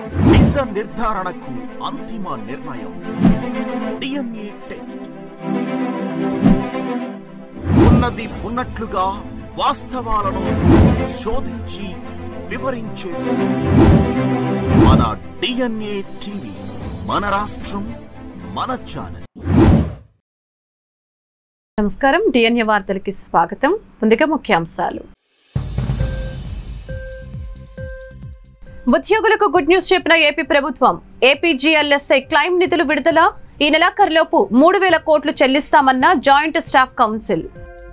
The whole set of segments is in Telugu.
నిజ నిర్ధారణకు అంతిమ నిర్ణయం డిఎన్ఏ టెస్ట్ ఉన్నది ఉన్నట్లుగా వాస్తవాలను శోధించి వివరించే మన డిఎన్ఏ టీవీ మన రాష్ట్రం మన ఛానల్ నమస్కారం డిఎన్ఏ వార్తలకి స్వాగతం ముందుగా ముఖ్యాంశాలు ఉద్యోగులకు గుడ్ న్యూస్ చెప్పిన ఏపీ ప్రభుత్వం ఏపీజీఎల్ఎస్ఐ క్లైమ్ నిధులు విడుదల ఈ నెలాఖరులోపు మూడు వేల కోట్లు చెల్లిస్తామన్న జాయింట్ స్టాఫ్ కౌన్సిల్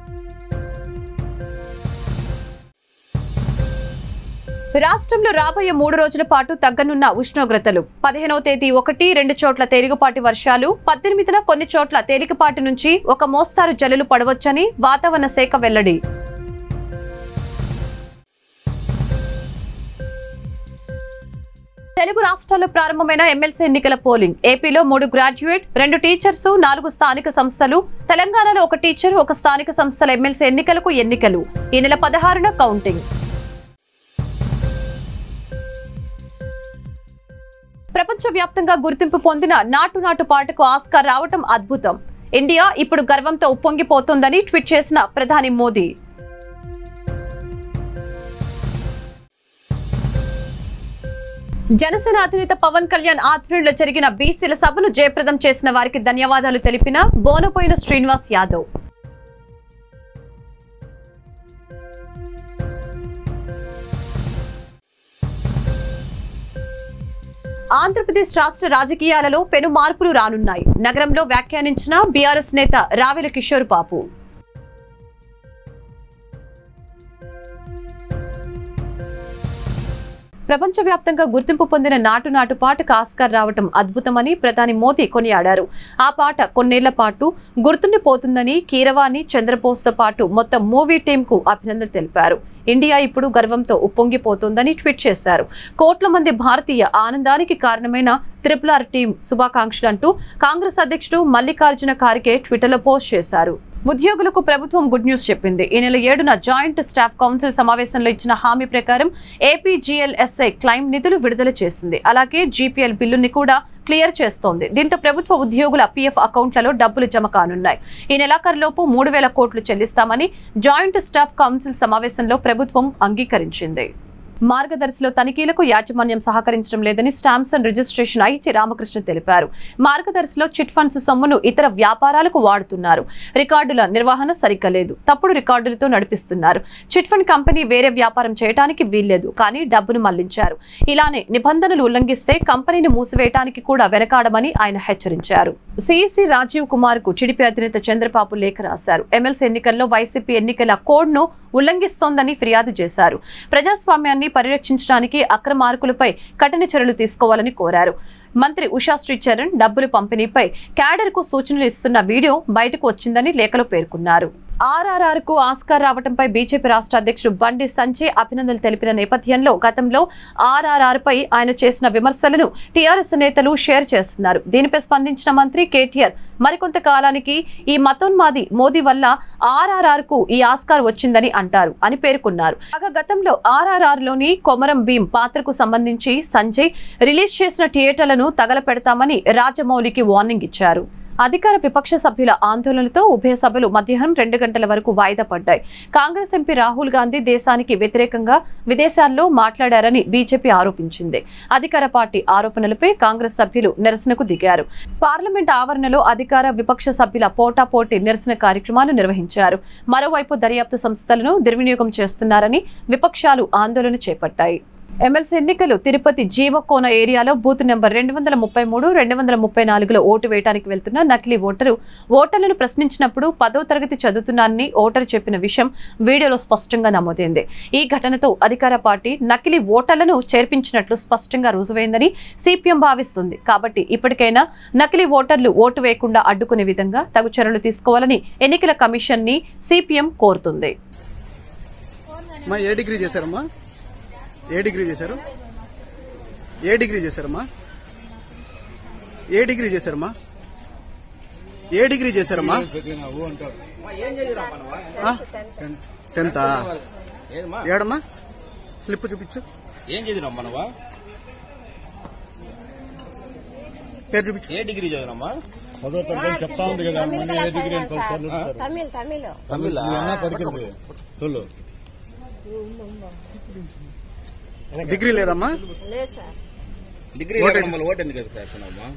రాష్ట్రంలో రాబోయే మూడు రోజుల పాటు తగ్గనున్న ఉష్ణోగ్రతలు పదిహేనవ తేదీ ఒకటి రెండు చోట్ల తేలికపాటి వర్షాలు పద్దెనిమిదిన కొన్ని చోట్ల తేలికపాటి నుంచి ఒక మోస్తారు జల్లులు పడవచ్చని వాతావరణ శాఖ వెల్లడి తెలుగు రాష్ట్రాల్లో ప్రారంభమైన ఎమ్మెల్సీ ఎన్నికల పోలింగ్ ఏపీలో మూడు గ్రాడ్యుయేట్ రెండు టీచర్స్ నాలుగు స్థానిక సంస్థలు తెలంగాణలో ఒక టీచర్ ఒక స్థానిక సంస్థల ఎమ్మెల్సీ ఎన్నికలకు ఎన్నికలు ఈ నెల పదహారున కౌంటింగ్ ప్రపంచవ్యాప్తంగా గుర్తింపు పొందిన నాటు నాటు పాటకు ఆస్కార్ రావటం అద్భుతం ఇండియా ఇప్పుడు గర్వంతో ఉప్పొంగిపోతోందని ట్వీట్ చేసిన ప్రధాని మోదీ జనసేన అధినేత పవన్ కళ్యాణ్ ఆధ్వర్యంలో జరిగిన బీసీల సభను జయప్రదం చేసిన వారికి ధన్యవాదాలు తెలిపిన బోనపోయిన శ్రీనివాస్ యాదవ్ ఆంధ్రప్రదేశ్ రాష్ట్ర రాజకీయాలలో పెను మార్పులు రానున్నాయి నగరంలో వ్యాఖ్యానించిన బీఆర్ఎస్ నేత రావెల కిషోర్ బాబు ప్రపంచవ్యాప్తంగా గుర్తింపు పొందిన నాటు నాటు పాటకు ఆస్కార్ రావటం అద్భుతమని ప్రధాని మోదీ కొనియాడారు ఆ పాట కొన్నేళ్ల పాటు గుర్తుండిపోతుందని కీరవాణి చంద్రబోస్తో పాటు మొత్తం మూవీ టీం కు అభినందన తెలిపారు ఇండియా ఇప్పుడు గర్వంతో ఉప్పొంగిపోతోందని ట్వీట్ చేశారు కోట్ల మంది భారతీయ ఆనందానికి కారణమైన త్రిపుల్ ఆర్ టీం శుభాకాంక్షలు అంటూ కాంగ్రెస్ అధ్యక్షుడు మల్లికార్జున ఖార్గే ట్విట్టర్లో పోస్ట్ చేశారు ఉద్యోగులకు ప్రభుత్వం గుడ్ న్యూస్ చెప్పింది ఈ నెల ఏడున జాయింట్ స్టాఫ్ కౌన్సిల్ సమావేశంలో ఇచ్చిన హామీ ప్రకారం ఏపీజీఎల్ఎస్ఐ క్లైమ్ నిధులు విడుదల చేసింది అలాగే జీపీఎల్ బిల్లుని కూడా క్లియర్ చేస్తోంది దీంతో ప్రభుత్వ ఉద్యోగుల పీఎఫ్ అకౌంట్లలో డబ్బులు జమ కానున్నాయి ఈ నెలాఖరులోపు మూడు వేల కోట్లు చెల్లిస్తామని జాయింట్ స్టాఫ్ కౌన్సిల్ సమావేశంలో ప్రభుత్వం అంగీకరించింది మార్గదర్శిలో తనిఖీలకు యాజమాన్యం సహకరించడం లేదని stamps and registration IG Ramakrishna తెలిపారు మార్గదర్శిలో చిట్ ఫండ్స్ సొమ్మును ఇతర వ్యాపారాలకు వాడుతున్నారు రికార్డుల నిర్వహణ సరిగ్గా లేదు తప్పుడు రికార్డులతో నడిపిస్తున్నారు చిట్ ఫండ్ కంపెనీ వేరే వ్యాపారం చేయడానికి వీల్లేదు కానీ డబ్బును మళ్లించారు ఇలానే నిబంధనలు ఉల్లంఘిస్తే కంపెనీని మూసివేయడానికి కూడా వెనకాడమని ఆయన హెచ్చరించారు సిఇసి రాజీవ్ కుమార్ కు టీడీపీ అధినేత చంద్రబాబు లేఖ రాశారు ఎమ్మెల్సీ ఎన్నికల్లో వైసీపీ ఎన్నికల కోడ్ ను ఉల్లంఘిస్తోందని ఫిర్యాదు చేశారు ప్రజాస్వామ్యాన్ని పరిరక్షించడానికి అక్రమార్కులపై కఠిన చర్యలు తీసుకోవాలని కోరారు మంత్రి ఉషా శ్రీచరణ్ డబ్బులు పంపిణీపై క్యాడర్ కు సూచనలు ఇస్తున్న వీడియో బయటకు వచ్చిందని లేఖలో పేర్కొన్నారు ఆర్ఆర్ఆర్ కు ఆస్కార్ రావడంపై బీజేపీ రాష్ట్ర అధ్యక్షుడు బండి సంజయ్ అభినందనలు తెలిపిన నేపథ్యంలో గతంలో ఆర్ఆర్ఆర్ పై ఆయన చేసిన విమర్శలను టీఆర్ఎస్ నేతలు షేర్ చేస్తున్నారు దీనిపై స్పందించిన మంత్రి కేటీఆర్ మరికొంత కాలానికి ఈ మతోన్మాది మోదీ వల్ల ఆర్ఆర్ఆర్ కు ఈ ఆస్కార్ వచ్చిందని అంటారు అని పేర్కొన్నారు కాగా గతంలో ఆర్ఆర్ఆర్ లోని కొమరం భీం పాత్రకు సంబంధించి సంజయ్ రిలీజ్ చేసిన థియేటర్లను తగలపెడతామని రాజమౌళికి వార్నింగ్ ఇచ్చారు అధికార విపక్ష సభ్యుల ఆందోళనతో ఉభయ సభలు మధ్యాహ్నం రెండు గంటల వరకు వాయిదా పడ్డాయి కాంగ్రెస్ ఎంపీ రాహుల్ గాంధీ దేశానికి వ్యతిరేకంగా విదేశాల్లో మాట్లాడారని బీజేపీ ఆరోపించింది అధికార పార్టీ ఆరోపణలపై కాంగ్రెస్ సభ్యులు నిరసనకు దిగారు పార్లమెంట్ ఆవరణలో అధికార విపక్ష సభ్యుల పోటాపోటీ నిరసన కార్యక్రమాలు నిర్వహించారు మరోవైపు దర్యాప్తు సంస్థలను దుర్వినియోగం చేస్తున్నారని విపక్షాలు ఆందోళన చేపట్టాయి ఎమ్మెల్సీ ఎన్నికలు తిరుపతి జీవకోన ఏరియాలో బూత్ నెంబర్ రెండు వందల ముప్పై మూడు రెండు వందల ముప్పై నాలుగులో ఓటు వేయడానికి వెళ్తున్న నకిలీ ఓటరు ఓటర్లను ప్రశ్నించినప్పుడు పదో తరగతి చదువుతున్నారని ఓటరు చెప్పిన విషయం వీడియోలో స్పష్టంగా నమోదైంది ఈ ఘటనతో అధికార పార్టీ నకిలీ ఓటర్లను చేర్పించినట్లు స్పష్టంగా రుజువైందని సిపిఎం భావిస్తుంది కాబట్టి ఇప్పటికైనా నకిలీ ఓటర్లు ఓటు వేయకుండా అడ్డుకునే విధంగా తగు చర్యలు తీసుకోవాలని ఎన్నికల కమిషన్ ని సిపిఎం కోరుతుంది అమ్మా ఏ డిగ్రీ చేశారమ్మా ఏ డిగ్రీ చేశారు ఏ డిగ్రీ చేశారమ్మా ఏ డిగ్రీ చేశారమ్మా ఏ డిగ్రీ చేశారమ్మా ఆ? టెన్తా ఏడమ్మా స్లిప్ చూపించు ఏం చదివినావు మనవా పేరు చూపించు ఏ డిగ్రీ చదివినమ్మా పదో తరగతి చెప్తా ఉంది కదా మళ్ళీ ఏ డిగ్రీ అని పదిసార్లు అడుగుతారు. తమిళ్ తమిళ్ తమిళ మీ అన్న పడికింది చొల్లు డిగ్రీ లేదమ్మా లేదు సార్ డిగ్రీ లేకుండా మళ్ళీ ఓటు ఎందుకు వేస్తున్నావమ్మా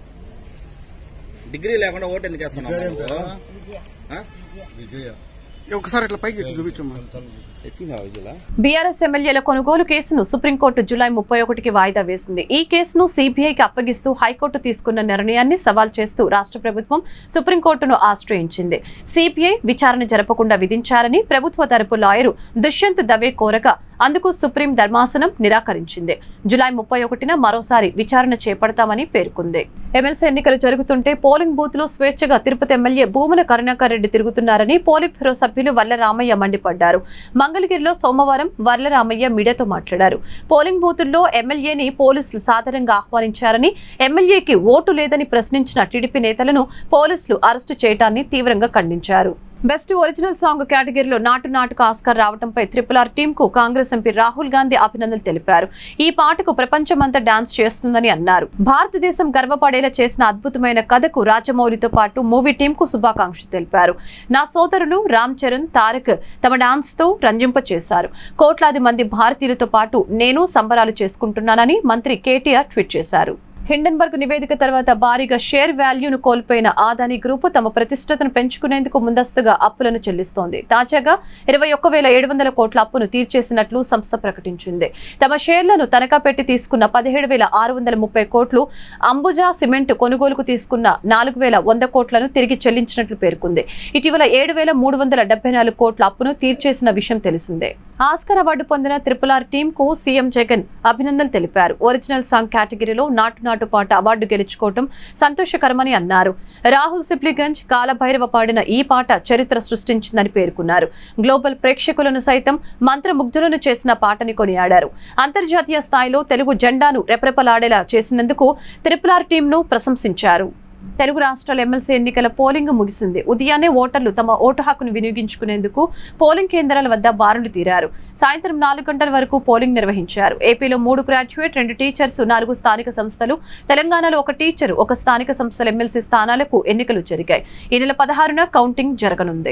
డిగ్రీ లేకుండా ఓటు ఎందుకు వేస్తున్నావు నువ్వు? విజయ ఆ? విజయ ఒకసారి ఇట్లా పైకి ఎత్తి చూపించమ్మా ఎత్తినావా విజయలా బీఆర్ఎస్ ఎమ్మెల్యేల కొనుగోలు కేసును సుప్రీంకోర్టు జులై ముప్పై ఒకటికి వాయిదా వేసింది ఈ కేసును సీబీఐకి అప్పగిస్తూ హైకోర్టు తీసుకున్న నిర్ణయాన్ని సవాల్ చేస్తూ రాష్ట్ర ప్రభుత్వం సుప్రీంకోర్టును ఆశ్రయించింది సిబిఐ విచారణ జరపకుండా విధించారని ప్రభుత్వ తరపు లాయరు దుష్యంత్ దవే కోరగా అందుకు సుప్రీం ధర్మాసనం నిరాకరించింది జులై ముప్పై ఒకటిన మరోసారి విచారణ చేపడతామని పేర్కొంది ఎమ్మెల్సీ ఎన్నికలు జరుగుతుంటే పోలింగ్ బూత్ లో స్వేచ్ఛగా తిరుపతి ఎమ్మెల్యే భూముల కరుణాకర్ రెడ్డి తిరుగుతున్నారని పోలిట్ బ్యూరో సభ్యులు వల్లరామయ్య మండిపడ్డారు మంగళగిరిలో సోమవారం వర్లరామయ్య మీడియాతో మాట్లాడారు పోలింగ్ బూతుల్లో ఎమ్మెల్యేని పోలీసులు సాధారణంగా ఆహ్వానించారని ఎమ్మెల్యేకి ఓటు లేదని ప్రశ్నించిన టీడీపీ నేతలను పోలీసులు అరెస్టు చేయడాన్ని తీవ్రంగా ఖండించారు బెస్ట్ ఒరిజినల్ సాంగ్ కేటగిరీలో నాటు నాటుకు ఆస్కార్ రావడంపై త్రిపుల్ ఆర్ టీమ్ కు కాంగ్రెస్ ఎంపీ రాహుల్ గాంధీ అభినందనలు తెలిపారు ఈ పాటకు ప్రపంచమంతా డాన్స్ చేస్తుందని అన్నారు భారతదేశం గర్వపడేలా చేసిన అద్భుతమైన కథకు రాజమౌళితో పాటు మూవీ టీం కు శుభాకాంక్షలు తెలిపారు నా సోదరులు రామ్ చరణ్ తారక్ తమ డాన్స్ తో రంజింప చేశారు కోట్లాది మంది భారతీయులతో పాటు నేను సంబరాలు చేసుకుంటున్నానని మంత్రి కేటీఆర్ ట్వీట్ చేశారు హిండెన్బర్గ్ నివేదిక తర్వాత భారీగా షేర్ వాల్యూను కోల్పోయిన ఆదాని గ్రూపు తమ ప్రతిష్టతను పెంచుకునేందుకు ముందస్తుగా అప్పులను చెల్లిస్తోంది తాజాగా ఇరవై ఒక్క వేల ఏడు వందల కోట్ల అప్పును తీర్చేసినట్లు సంస్థ ప్రకటించింది తమ షేర్లను తనఖా పెట్టి తీసుకున్న పదిహేడు వేల ఆరు వందల ముప్పై కోట్లు అంబుజా సిమెంట్ కొనుగోలుకు తీసుకున్న నాలుగు వేల వంద కోట్లను తిరిగి చెల్లించినట్లు పేర్కొంది ఇటీవల ఏడు వేల మూడు వందల డెబ్బై నాలుగు కోట్ల అప్పును తీర్చేసిన విషయం తెలిసిందే ఆస్కర్ అవార్డు పొందిన త్రిపుల్ ఆర్ టీమ్ కు సీఎం జగన్ అభినందనలు తెలిపారు ఒరిజినల్ సాంగ్ కేటగిరీలో నాటు నాటు పాట అవార్డు గెలుచుకోవడం సంతోషకరమని అన్నారు రాహుల్ సిప్లిగంజ్ కాలభైరవ పాడిన ఈ పాట చరిత్ర సృష్టించిందని పేర్కొన్నారు గ్లోబల్ ప్రేక్షకులను సైతం మంత్రముగ్ధులను చేసిన పాటని కొనియాడారు అంతర్జాతీయ స్థాయిలో తెలుగు జెండాను రెపరెపలాడేలా చేసినందుకు త్రిపుల్ ఆర్ టీంను ప్రశంసించారు తెలుగు రాష్ట్రాల ఎమ్మెల్సీ ఎన్నికల పోలింగ్ ముగిసింది ఉదయాన్నే ఓటర్లు తమ ఓటు హక్కును వినియోగించుకునేందుకు పోలింగ్ కేంద్రాల వద్ద బారులు తీరారు సాయంత్రం నాలుగు గంటల వరకు పోలింగ్ నిర్వహించారు ఏపీలో మూడు గ్రాడ్యుయేట్ రెండు టీచర్స్ నాలుగు స్థానిక సంస్థలు తెలంగాణలో ఒక టీచర్ ఒక స్థానిక సంస్థల ఎమ్మెల్సీ స్థానాలకు ఎన్నికలు జరిగాయి ఈ నెల పదహారున కౌంటింగ్ జరగనుంది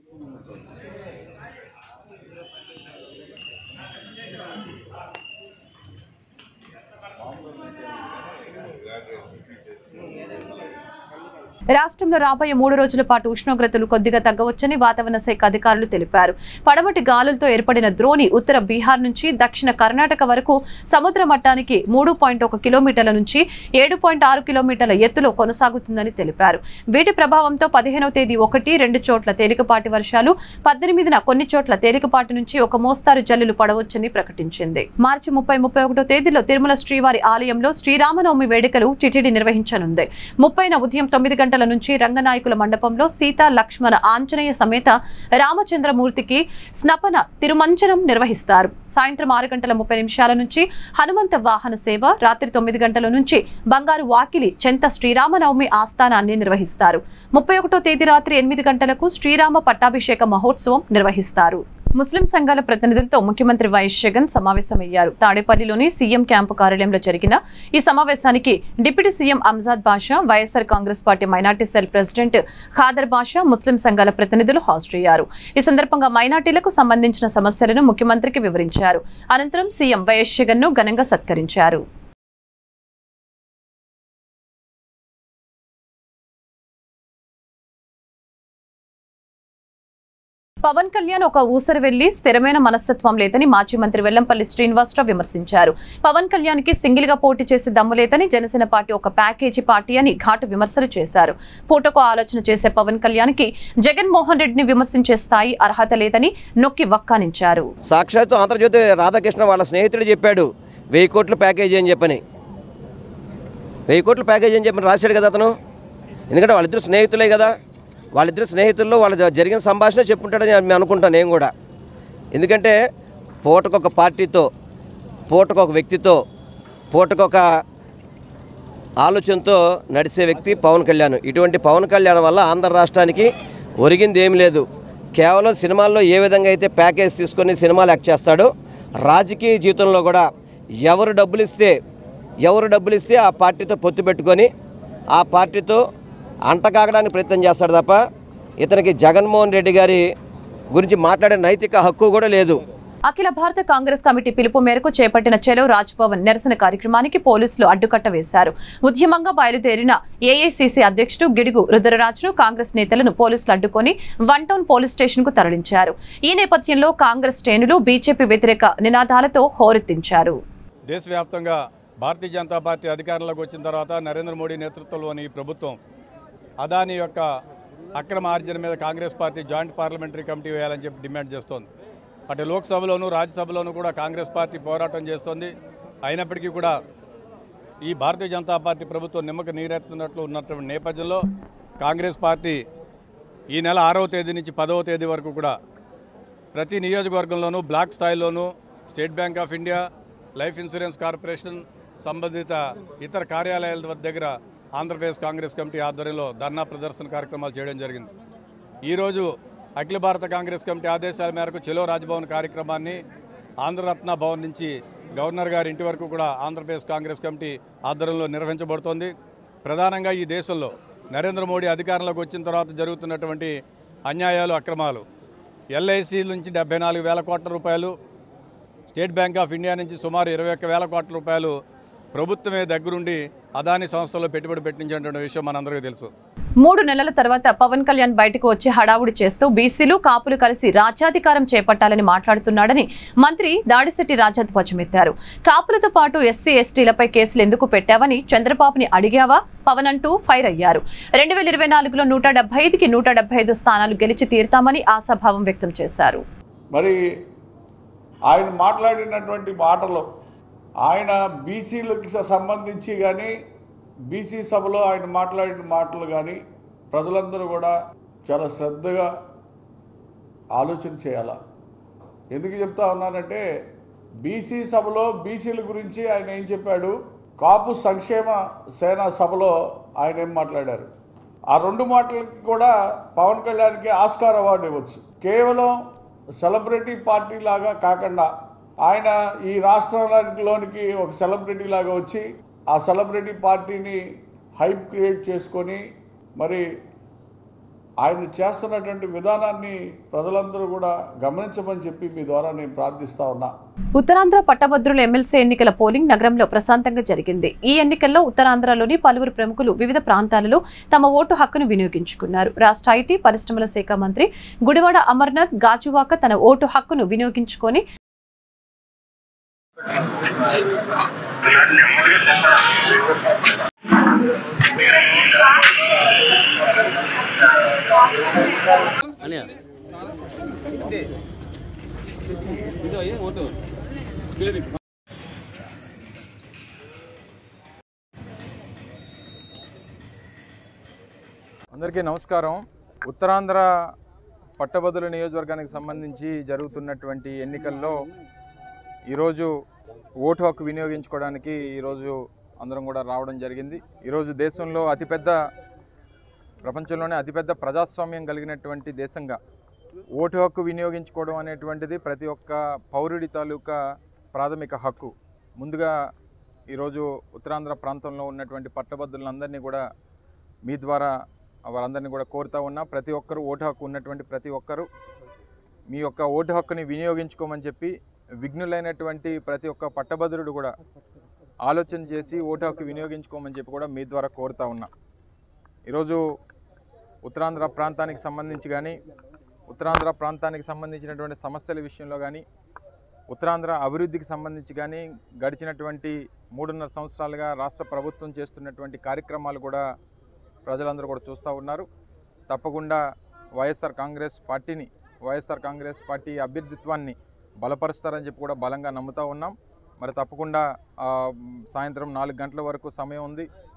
రాష్ట్రంలో రాబోయే మూడు రోజుల పాటు ఉష్ణోగ్రతలు కొద్దిగా తగ్గవచ్చని వాతావరణ శాఖ అధికారులు తెలిపారు పడమటి గాలులతో ఏర్పడిన ద్రోణి ఉత్తర బీహార్ నుంచి దక్షిణ కర్ణాటక వరకు సముద్ర మట్టానికి మూడు పాయింట్ ఒక కిలోమీటర్ల నుంచి ఏడు పాయింట్ ఆరు కిలోమీటర్ల ఎత్తులో కొనసాగుతుందని తెలిపారు వీటి ప్రభావంతో పదిహేనవ తేదీ ఒకటి రెండు చోట్ల తేలికపాటి వర్షాలు పద్దెనిమిదిన కొన్ని చోట్ల తేలికపాటి నుంచి ఒక మోస్తారు జల్లులు పడవచ్చని ప్రకటించింది మార్చి ముప్పై ముప్పై ఒకటో తేదీలో తిరుమల శ్రీవారి ఆలయంలో శ్రీరామనవమి వేడుకలు టిటిడి నిర్వహించనుంది ముప్పైన ఉదయం తొమ్మిది గంటల నుంచి రంగనాయకుల మండపంలో సీతా లక్ష్మణ ఆంజనేయ సమేత రామచంద్రమూర్తికి స్నపన తిరుమంచనం నిర్వహిస్తారు సాయంత్రం ఆరు గంటల ముప్పై నిమిషాల నుంచి హనుమంత వాహన సేవ రాత్రి తొమ్మిది గంటల నుంచి బంగారు వాకిలి చెంత శ్రీరామనవమి ఆస్థానాన్ని నిర్వహిస్తారు ముప్పై ఒకటో తేదీ రాత్రి ఎనిమిది గంటలకు శ్రీరామ పట్టాభిషేక మహోత్సవం నిర్వహిస్తారు ముస్లిం సంఘాల ప్రతినిధులతో ముఖ్యమంత్రి వైఎస్ జగన్ సమావేశమయ్యారు తాడేపల్లిలోని సీఎం క్యాంపు కార్యాలయంలో జరిగిన ఈ సమావేశానికి deputy CM Amzad Basha YSR Congress party minority cell president Khader Basha ముస్లిం సంఘాల ప్రతినిధులు హాజరయ్యారు ఈ సందర్భంగా మైనార్టీలకు సంబంధించిన సమస్యలను ముఖ్యమంత్రికి వివరించారు అనంతరం సీఎం వైఎస్ జగన్ ను ఘనంగా సత్కరించారు పవన్ కళ్యాణ్ ఒక ఊసరు వెళ్లి స్థిరమైన మనస్తత్వం లేదని మాజీ మంత్రి వెల్లంపల్లి శ్రీనివాసరావు విమర్శించారు పవన్ కళ్యాణ్ కి సింగిల్ గా పోటీ చేసే దమ్ము లేదని జనసేన పార్టీ ఒక ప్యాకేజీ పార్టీ అని ఘాటు విమర్శలు చేశారు పూటకు ఆలోచన చేసే పవన్ కళ్యాణ్ కి జగన్మోహన్ రెడ్డిని విమర్శించే స్థాయి అర్హత లేదని నొక్కి వక్కానించారు సాక్షాత్తు ఆంధ్రజ్యోతి రాధాకృష్ణ వాళ్ళ స్నేహితుడు చెప్పాడు వెయ్యి కోట్ల ప్యాకేజీ అని చెప్పని వెయ్యి కోట్ల ప్యాకేజీ అని చెప్పని రాశాడు కదా అతను ఎందుకంటే వాళ్ళిద్దరు స్నేహితులే కదా వాళ్ళిద్దరు స్నేహితుల్లో వాళ్ళ జరిగిన సంభాషణ చెప్పుంటాడని నేను అనుకుంటాను నేను కూడా ఎందుకంటే పూటకొక పార్టీతో పూటకొక వ్యక్తితో పూటకొక ఆలోచనతో నడిచే వ్యక్తి పవన్ కళ్యాణ్ ఇటువంటి పవన్ కళ్యాణ్ వల్ల ఆంధ్ర రాష్ట్రానికి ఒరిగింది ఏం లేదు కేవలం సినిమాల్లో ఏ విధంగా అయితే ప్యాకేజ్ తీసుకొని సినిమాలు యాక్ట్ చేస్తాడో రాజకీయ జీవితంలో కూడా ఎవరు డబ్బులు ఇస్తే ఎవరు డబ్బులు ఇస్తే ఆ పార్టీతో పొత్తు పెట్టుకొని ఆ పార్టీతో అంటకాగడానికి ప్రయత్నం చేస్తాడు తప్ప ఇతనికి జగన్మోహన్ రెడ్డి గారి గురించి మాట్లాడే నైతిక హక్కు కూడా లేదు అఖిల భారత కాంగ్రెస్ కమిటీ పిలుపు మేరకు చేపట్టిన చెలో రాజ్భవన్ నిరసన కార్యక్రమానికి పోలీసులు అడ్డుకట్ట వేశారు ఉద్యమంగా బయలుదేరిన ఏఐసీసీ అధ్యక్షుడు గిడుగు రుద్రరాజును కాంగ్రెస్ నేతలను పోలీసులు అడ్డుకొని వన్ టౌన్ పోలీస్ స్టేషన్ కు తరలించారు ఈ నేపథ్యంలో కాంగ్రెస్ శ్రేణులు బీజేపీ వ్యతిరేక నినాదాలతో హోరెత్తించారు దేశవ్యాప్తంగా భారతీయ జనతా పార్టీ అధికారంలోకి వచ్చిన తర్వాత నరేంద్ర మోడీ నేతృత్వంలోని ఈ ప్రభుత్వం అదాని యొక్క అక్రమ ఆర్జన మీద Congress party joint parliamentary committee వేయాలని చెప్పి డిమాండ్ చేస్తోంది అటు లోక్సభలోనూ రాజ్యసభలోనూ కూడా కాంగ్రెస్ పార్టీ పోరాటం చేస్తోంది అయినప్పటికీ కూడా ఈ భారతీయ జనతా పార్టీ ప్రభుత్వం నిమ్మక నీరెత్తున్నట్లు ఉన్నటువంటి నేపథ్యంలో కాంగ్రెస్ పార్టీ ఈ నెల ఆరవ తేదీ నుంచి పదవ తేదీ వరకు కూడా ప్రతి నియోజకవర్గంలోనూ బ్లాక్ స్థాయిలోనూ State Bank of India Life Insurance Corporation సంబంధిత ఇతర కార్యాలయాల దగ్గర ఆంధ్రప్రదేశ్ కాంగ్రెస్ కమిటీ ఆధ్వర్యంలో ధర్నా ప్రదర్శన కార్యక్రమాలు చేయడం జరిగింది ఈరోజు అఖిల భారత కాంగ్రెస్ కమిటీ ఆదేశాల మేరకు చెలో రాజ్భవన్ కార్యక్రమాన్ని ఆంధ్రరత్న భవన్ నుంచి గవర్నర్ గారి ఇంటి వరకు కూడా ఆంధ్రప్రదేశ్ కాంగ్రెస్ కమిటీ ఆధ్వర్యంలో నిర్వహించబడుతోంది ప్రధానంగా ఈ దేశంలో నరేంద్ర మోడీ అధికారంలోకి వచ్చిన తర్వాత జరుగుతున్నటువంటి అన్యాయాలు అక్రమాలు ఎల్ఐసి నుంచి డెబ్బై నాలుగు వేల కోట్ల రూపాయలు స్టేట్ బ్యాంక్ ఆఫ్ ఇండియా నుంచి సుమారు ఇరవై ఒక్క వేల కోట్ల రూపాయలు ప్రభుత్వమే దగ్గరుండి అదాని సంస్థలో పెట్టుబడి పెట్టించినటువంటి విషయం మనందరికీ తెలుసు మూడు నెలల తర్వాత పవన్ కళ్యాణ్ బయటకు వచ్చి హడావుడి చేస్తూ బీసీలు కాపులు కలిసి రాజ్యాధికారం చేపట్టాలని మాట్లాడుతున్నాడని మంత్రి దాడిశెట్టి రాజా ధ్వజమెత్తారు కాపులతో పాటు ఎస్సీ ఎస్టీలపై కేసులు ఎందుకు పెట్టావని చంద్రబాబుని అడిగావా పవన్ అంటూ ఫైర్ అయ్యారు రెండు వేల ఇరవై నాలుగులో నూట డెబ్బై ఐదుకి నూట డెబ్బై ఐదు స్థానాలు గెలిచి తీరుతామని ఆశాభావం వ్యక్తం చేశారు మరి ఆయన మాట్లాడినటువంటి మాటలు ఆయన బీసీలకు సంబంధించి కానీ బీసీ సభలో ఆయన మాట్లాడిన మాటలు కానీ ప్రజలందరూ కూడా చాలా శ్రద్ధగా ఆలోచన చేయాల ఎందుకు చెప్తా ఉన్నానంటే బీసీ సభలో బీసీల గురించి ఆయన ఏం చెప్పాడు కాపు సంక్షేమ సేన సభలో ఆయన ఏం మాట్లాడారు ఆ రెండు మాటలకి కూడా పవన్ కళ్యాణ్కి ఆస్కార్ అవార్డు ఇవ్వచ్చు కేవలం సెలబ్రిటీ పార్టీ లాగా కాకుండా ఆయన ఈ రాష్ట్రంలోనికి ఒక సెలబ్రిటీ లాగా వచ్చి ఆ సెలబ్రిటీ పార్టీని హైప్ క్రియేట్ చేసుకొని మరి ఆయన చేస్తున్నటువంటి విధానాన్ని ప్రజలందరూ కూడా గమనించమని చెప్పి మీ ద్వారా నేను ప్రార్థిస్తా ఉన్నా ఉత్తరాంధ్ర పట్టభద్రుల ఎమ్మెల్సీ ఎన్నికల పోలింగ్ నగరంలో ప్రశాంతంగా జరిగింది ఈ ఎన్నికల్లో ఉత్తరాంధ్రలోని పలువురు ప్రముఖులు వివిధ ప్రాంతాలలో తమ ఓటు హక్కును వినియోగించుకున్నారు రాష్ట్ర ఐటీ పరిశ్రమల శాఖ మంత్రి గుడివాడ అమర్నాథ్ గాజువాక తన ఓటు హక్కును వినియోగించుకొని అందరికీ నమస్కారం ఉత్తరాంధ్ర పట్టభద్రుల నియోజకవర్గానికి సంబంధించి జరుగుతున్నటువంటి ఎన్నికల్లో ఈరోజు ఓటు హక్కు వినియోగించుకోవడానికి ఈరోజు అందరం కూడా రావడం జరిగింది ఈరోజు దేశంలో అతిపెద్ద ప్రపంచంలోనే అతిపెద్ద ప్రజాస్వామ్యం కలిగినటువంటి దేశంగా ఓటు హక్కు వినియోగించుకోవడం అనేటువంటిది ప్రతి ఒక్క పౌరుడి తాలూకా ప్రాథమిక హక్కు ముందుగా ఈరోజు ఉత్తరాంధ్ర ప్రాంతంలో ఉన్నటువంటి పట్టభద్రులందరినీ కూడా మీ ద్వారా వారందరినీ కూడా కోరుతా ఉన్నా ప్రతి ఒక్కరు ఓటు హక్కు ఉన్నటువంటి ప్రతి ఒక్కరు మీ యొక్క ఓటు హక్కుని వినియోగించుకోమని చెప్పి విఘ్నులైనటువంటి ప్రతి ఒక్క పట్టభద్రుడు కూడా ఆలోచన చేసి ఓటు హక్కు వినియోగించుకోమని చెప్పి కూడా మీ ద్వారా కోరుతా ఉన్నా ఈరోజు ఉత్తరాంధ్ర ప్రాంతానికి సంబంధించి కానీ ఉత్తరాంధ్ర ప్రాంతానికి సంబంధించినటువంటి సమస్యల విషయంలో కానీ ఉత్తరాంధ్ర అభివృద్ధికి సంబంధించి కానీ గడిచినటువంటి మూడున్నర సంవత్సరాలుగా రాష్ట్ర ప్రభుత్వం చేస్తున్నటువంటి కార్యక్రమాలు కూడా ప్రజలందరూ కూడా చూస్తూ ఉన్నారు తప్పకుండా వైఎస్ఆర్ కాంగ్రెస్ పార్టీని వైఎస్ఆర్ కాంగ్రెస్ పార్టీ అభ్యర్థిత్వాన్ని బలపరుస్తారని చెప్పి కూడా బలంగా నమ్ముతూ ఉన్నాం మరి తప్పకుండా ఆ, సాయంత్రం నాలుగు గంటల వరకు సమయం ఉంది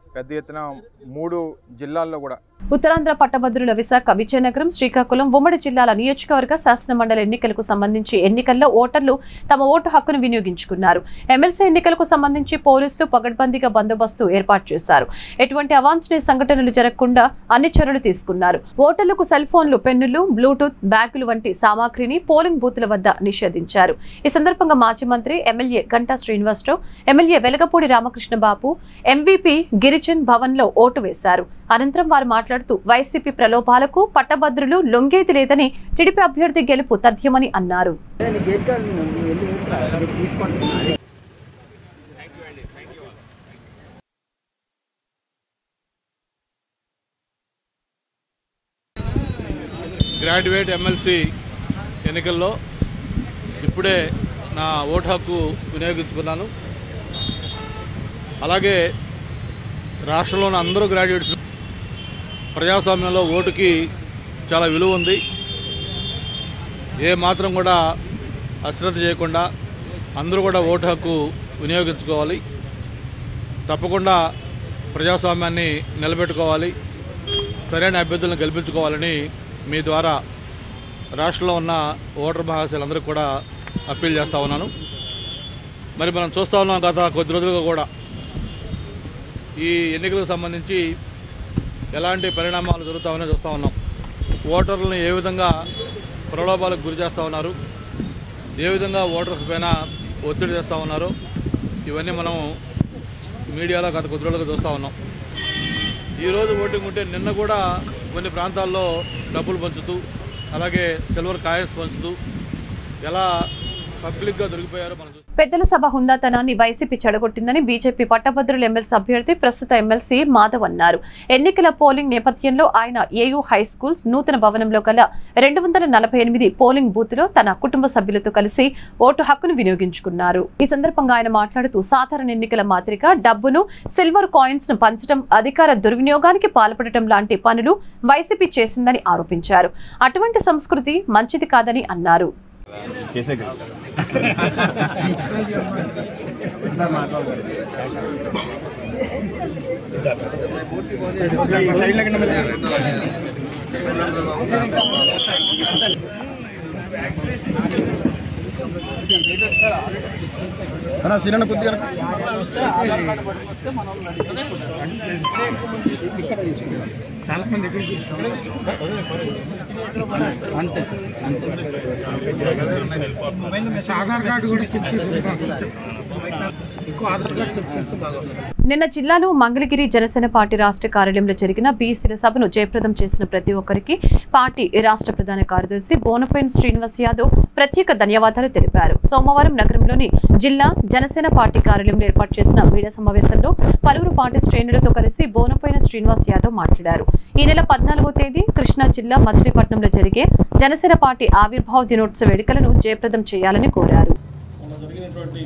పెద్ద ఎత్తున మూడు జిల్లాల్లో కూడా ఉత్తరాంధ్ర పట్టభద్రుల విశాఖ విజయనగరం శ్రీకాకుళం ఉమ్మడి జిల్లాల నియోజకవర్గ శాసనమండలి ఎన్నికలకు సంబంధించి ఎన్నికల్లో ఓటర్లు తమ ఓటు హక్కును వినియోగించుకున్నారు ఎమ్మెల్సీ ఎన్నికలకు సంబంధించి పోలీసులు పగడ్బందీగా బందోబస్తు ఏర్పాటు చేశారు ఎటువంటి అవాంఛనీయ సంఘటనలు జరగకుండా అన్ని చర్యలు తీసుకున్నారు ఓటర్లకు సెల్ ఫోన్లు పెన్నులు బ్లూటూత్ బ్యాగులు వంటి సామాగ్రిని పోలింగ్ బూత్ల వద్ద నిషేధించారు ఈ సందర్భంగా మాజీ మంత్రి MLA Ganta Srinivasarao MLA Velagapudi Ramakrishna Babu MVP Girijan Bhavan లో ఓటు వేశారు అనంతరం వారు మాట్లాడుతూ వైసీపీ ప్రలోభాలకు పట్టభద్రులు లొంగేది లేదని టీడీపీ అభ్యర్థి గెలుపు తథ్యమని అన్నారు గ్రాడ్యుయేట్ ఎమ్మెల్సీ ఎన్నికల్లో ఇప్పుడే నా ఓటు హక్కు వినియోగించుకున్నాను అలాగే రాష్ట్రంలోని అందరూ గ్రాడ్యుయేట్స్ ప్రజాస్వామ్యంలో ఓటుకి చాలా విలువ ఉంది ఏ మాత్రం కూడా అశ్రద్ధ చేయకుండా అందరూ కూడా ఓటు హక్కు వినియోగించుకోవాలి తప్పకుండా ప్రజాస్వామ్యాన్ని నిలబెట్టుకోవాలి సరైన అభ్యర్థులను గెలిపించుకోవాలని మీ ద్వారా రాష్ట్రంలో ఉన్న ఓటర్ మహాశయులందరికీ కూడా అప్పీల్ చేస్తూ ఉన్నాను మరి మనం చూస్తూ ఉన్నాం గత కొద్ది రోజులుగా కూడా ఈ ఎన్నికలకు సంబంధించి ఎలాంటి పరిణామాలు జరుగుతామని చూస్తూ ఉన్నాం ఓటర్లను ఏ విధంగా ప్రలోభాలకు గురి చేస్తూ ఉన్నారు ఏ విధంగా ఓటర్స్ పైన ఒత్తిడి చేస్తూ ఉన్నారు ఇవన్నీ మనం మీడియాలో గత కొద్ది రోజులుగా చూస్తూ ఉన్నాం ఈరోజు ఓటింగ్ ఉంటే నిన్న కూడా కొన్ని ప్రాంతాల్లో డబ్బులు పంచుతూ అలాగే సిల్వర్ కాయిన్స్ పంచుతూ ఎలా పబ్లిక్గా దొరికిపోయారో మనం చూస్తాం పెద్దల సభ హుందాతనాన్ని వైసీపీ చెడగొట్టిందని బీజేపీ పట్టభద్రుల ఎమ్మెల్సీ అభ్యర్థి ప్రస్తుత ఎమ్మెల్సీ మాధవ్ అన్నారు ఎన్నికల పోలింగ్ నేపథ్యంలో ఆయన ఏయూ హై స్కూల్స్ నూతన భవనంలో గల రెండు వందల నలభై ఎనిమిది పోలింగ్ బూత్ లో తన కుటుంబ సభ్యులతో కలిసి ఓటు హక్కును వినియోగించుకున్నారు ఈ సందర్భంగా ఆయన మాట్లాడుతూ సాధారణ ఎన్నికల మాదిరిగా డబ్బును సిల్వర్ కాయిన్స్ ను పంచడం అధికార దుర్వినియోగానికి పాల్పడటం లాంటి పనులు వైసీపీ చేసిందని ఆరోపించారు అటువంటి సంస్కృతి మంచిది కాదని అన్నారు సీరణ కొద్దిగా చాలా మంది ఎక్కడ అంతే ఆధార్ కార్డు కూడా చెక్ చేసి ఎక్కువ ఆధార్ కార్డు చెక్ చేస్తే బాగుంటుంది నిన్న జిల్లాలో మంగళగిరి జనసేన పార్టీ రాష్ట్ర కార్యాలయంలో జరిగిన బీసీల సభను జయప్రదం చేసిన ప్రతి ఒక్కరికి పార్టీ రాష్ట్ర ప్రధాన కార్యదర్శి బోనపైన్ శ్రీనివాస్ యాదవ్ ప్రత్యేక ధన్యవాదాలు తెలిపారు సోమవారం నగరంలోని జిల్లా జనసేన పార్టీ కార్యాలయంలో ఏర్పాటు చేసిన మీడియా సమావేశంలో పలువురు పార్టీ శ్రేణులతో కలిసి బోనపైన శ్రీనివాస్ యాదవ్ మాట్లాడారు ఈ నెల పద్నాలుగో తేదీ కృష్ణా జిల్లా మచిలీపట్నంలో జరిగే జనసేన పార్టీ ఆవిర్భావ దినోత్సవ వేడుకలను జయప్రదం చేయాలని కోరారు మొన్న జరిగినటువంటి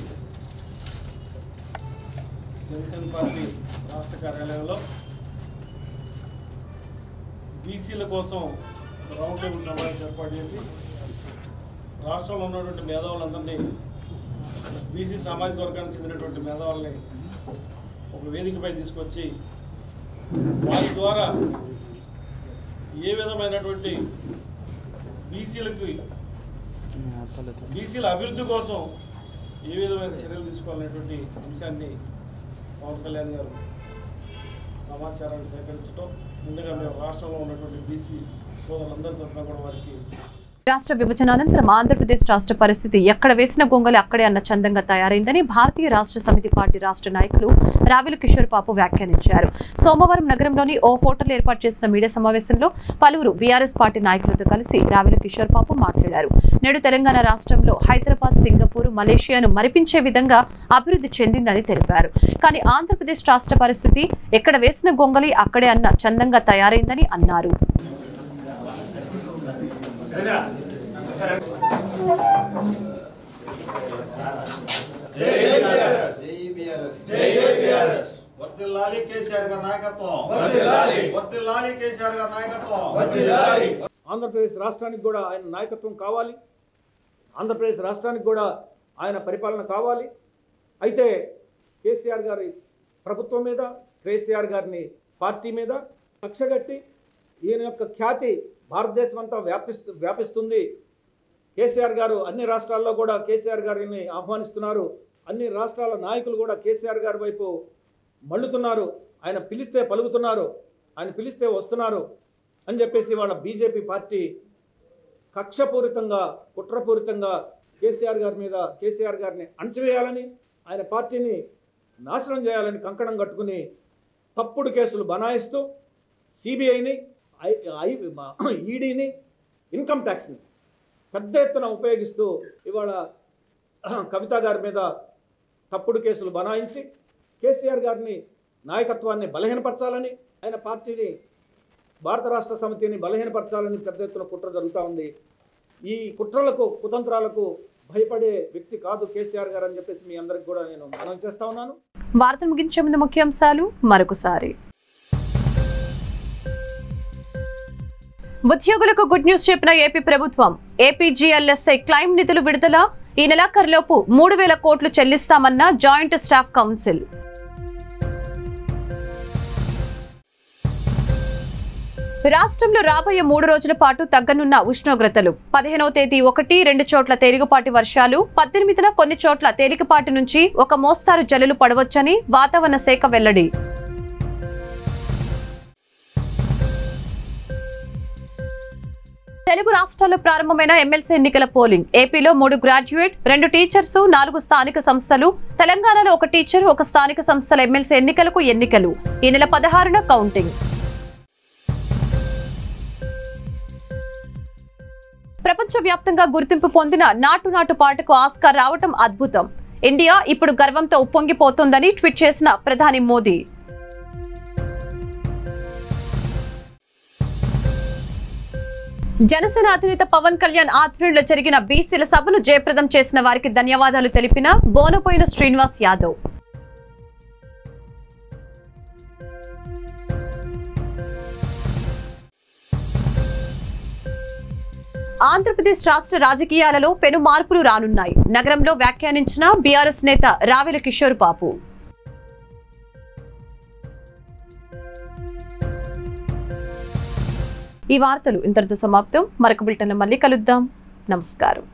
జనసేన పార్టీ రాష్ట్ర కార్యాలయంలో బీసీల కోసం రౌండ్ టేబుల్ సమావేశం ఏర్పాటు చేసి రాష్ట్రంలో ఉన్నటువంటి మేధావులందరినీ బీసీ సామాజిక వర్గానికి చెందినటువంటి మేధావుల్ని ఒక వేదికపై తీసుకొచ్చి వారి ద్వారా ఏ విధమైనటువంటి బీసీలకి బీసీల అభివృద్ధి కోసం ఏ విధమైన చర్యలు తీసుకోవాలనేటువంటి అంశాన్ని పవన్ కళ్యాణ్ గారు సమాచారాన్ని సేకరించడం ముందుగా మేము రాష్ట్రంలో ఉన్నటువంటి బీసీ సోదరులందరి తరఫున కూడా వారికి రాష్ట్ర విభజన అనంతరం ఆంధ్రప్రదేశ్ రాష్ట్ర పరిస్థితి ఎక్కడ వేసిన గొంగలి అక్కడే అన్న చందంగా తయారైందని భారతీయ రాష్ట్ర సమితి పార్టీ రాష్ట్ర నాయకులు రావిల కిషోర్ బాబు వ్యాఖ్యానించారు సోమవారం నగరంలోని ఓ హోటల్ ఏర్పాటు చేసిన మీడియా సమావేశంలో పలువురు బీఆర్ఎస్ పార్టీ నాయకులతో కలిసి రావిల కిషోర్ బాబు మాట్లాడారు నేడు తెలంగాణ రాష్ట్రంలో హైదరాబాద్ సింగపూర్ మలేషియాను మరిపించే విధంగా అభివృద్ధి చెందిందని తెలిపారు కానీ ఆంధ్రప్రదేశ్ రాష్ట్ర పరిస్థితి ఎక్కడ వేసిన గొంగలి అక్కడే అన్న చందంగా తయారైందని అన్నారు వర్దిల్లాలి కేసీఆర్ గారి నాయకత్వం వర్దిల్లాలి కేసీఆర్ గారి నాయకత్వం ఆంధ్రప్రదేశ్ రాష్ట్రానికి కూడా ఆయన నాయకత్వం కావాలి ఆంధ్రప్రదేశ్ రాష్ట్రానికి కూడా ఆయన పరిపాలన కావాలి అయితే కేసీఆర్ గారి ప్రభుత్వం మీద కేసీఆర్ గారిని పార్టీ మీద కక్షగట్టి ఈయన యొక్క ఖ్యాతి భారతదేశం అంతా వ్యాపిస్తు వ్యాపిస్తుంది కేసీఆర్ గారు అన్ని రాష్ట్రాల్లో కూడా కేసీఆర్ గారిని ఆహ్వానిస్తున్నారు అన్ని రాష్ట్రాల నాయకులు కూడా కేసీఆర్ గారి వైపు మళ్ళుతున్నారు ఆయన పిలిస్తే పలుకుతున్నారు ఆయన పిలిస్తే వస్తున్నారు అని చెప్పేసి వాళ్ళ బీజేపీ పార్టీ కక్షపూరితంగా కుట్రపూరితంగా కేసీఆర్ గారి మీద కేసీఆర్ గారిని అణచివేయాలని ఆయన పార్టీని నాశనం చేయాలని కంకణం కట్టుకుని తప్పుడు కేసులు బనాయిస్తూ సిబిఐని ఈడీని ఇన్కమ్ ట్యాక్స్ని పెద్ద ఎత్తున ఉపయోగిస్తూ ఇవాళ కవిత గారి మీద తప్పుడు కేసులు బనాయించి కేసీఆర్ గారిని నాయకత్వాన్ని బలహీనపరచాలని ఆయన పార్టీని భారత రాష్ట్ర సమితిని బలహీనపరచాలని పెద్ద ఎత్తున కుట్ర జరుగుతూ ఉంది ఈ కుట్రలకు కుతంత్రాలకు భయపడే వ్యక్తి కాదు కేసీఆర్ గారు అని చెప్పేసి మీ అందరికి కూడా నేను మనం చేస్తా ఉన్నాను వార్తలు ముగించే ముందు ముఖ్యాంశాలు మరొకసారి ఉద్యోగులకు గుడ్ న్యూస్ చెప్పిన ఏపీ ప్రభుత్వం ఏపీజీఎల్ఎస్ఐ క్లైమ్ నిధులు విడుదల ఈ నెలాఖరులోపు మూడు వేల కోట్లు చెల్లిస్తామన్న జాయింట్ స్టాఫ్ కౌన్సిల్ రాష్ట్రంలో రాబోయే మూడు రోజుల పాటు తగ్గనున్న ఉష్ణోగ్రతలు పదిహేనవ తేదీ ఒకటి రెండు చోట్ల తేలికపాటి వర్షాలు పద్దెనిమిదిన కొన్ని చోట్ల తేలికపాటి నుంచి ఒక మోస్తారు జల్లులు పడవచ్చని వాతావరణ శాఖ వెల్లడి తెలుగు రాష్ట్రాల్లో ప్రారంభమైన ఎమ్మెల్సీ ఎన్నికల పోలింగ్ ఏపీలో మూడు గ్రాడ్యుయేట్ రెండు టీచర్స్ నాలుగు స్థానిక సంస్థలు తెలంగాణలో ఒక టీచర్ ఒక స్థానిక సంస్థల ఎమ్మెల్సీ ఎన్నికలకు ఎన్నికలు ఈ నెల పదహారున కౌంటింగ్ ప్రపంచవ్యాప్తంగా గుర్తింపు పొందిన నాటు నాటు పాటకు ఆస్కార్ రావటం అద్భుతం ఇండియా ఇప్పుడు గర్వంతో ఉప్పొంగిపోతోందని ట్వీట్ చేసిన ప్రధాని మోదీ జనసేన అధినేత పవన్ కళ్యాణ్ ఆధ్వర్యంలో జరిగిన బీసీల సభను జయప్రదం చేసిన వారికి ధన్యవాదాలు తెలిపిన బోనపోయిన శ్రీనివాస్ యాదవ్ ఆంధ్రప్రదేశ్ రాష్ట్ర రాజకీయాలలో పెను మార్పులు రానున్నాయి నగరంలో వ్యాఖ్యానించిన బీఆర్ఎస్ నేత రావెల కిషోర్ బాబు ఈ వార్తలు ఇంతటితో సమాప్తం మరొక బులెటిన్ మళ్ళీ కలుద్దాం నమస్కారం